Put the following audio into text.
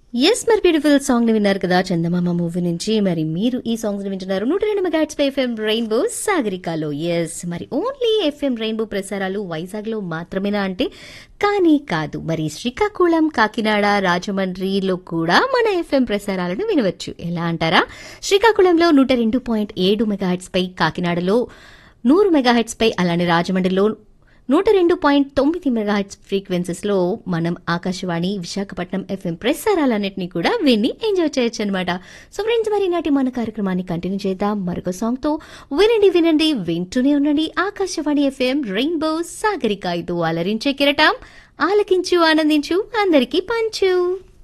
yes మరి beautiful song ని విన్నారు కదా చందమామ మూవీ నుంచి మరి మీరు ఈ సాంగ్స్ ని వింటున్నారు నూట రెండు మెగాట్స్ పై ఎఫ్ఎం రెయిన్బో సాగరికాలో ఎస్ మరి ఓన్లీ ఎఫ్ఎం రెయిన్బో ప్రసారాలు వైజాగ్ లో మాత్రమేనా అంటే కానీ కాదు మరి శ్రీకాకుళం కాకినాడ రాజమండ్రిలో కూడా మన ఎఫ్ఎం ప్రసారాలను వినవచ్చు ఎలా అంటారా శ్రీకాకుళంలో నూట రెండు పాయింట్ ఏడు మెగాహెట్స్ పై కాకినాడలో నూరు మెగాహెట్స్ పై అలానే రాజమండ్రిలో నూట రెండు పాయింట్ తొమ్మిది మెగాహెట్స్ ఫ్రీక్వెన్సీస్ లో మనం ఆకాశవాణి విశాఖపట్నం ఎఫ్ఎం ప్రసారాలన్నింటినీ కూడా విని ఎంజాయ్ చేయొచ్చు అనమాట సో ఫ్రెండ్స్ మరి నాటి మన కార్యక్రమాన్ని కంటిన్యూ చేద్దాం మరొక సాంగ్ తో వినండి వినండి వింటూనే ఉండండి ఆకాశవాణి ఎఫ్ఎం రెయిన్బో సాగరిక ఇది అలరించే కిరటం ఆలకించు ఆనందించు అందరికీ పంచు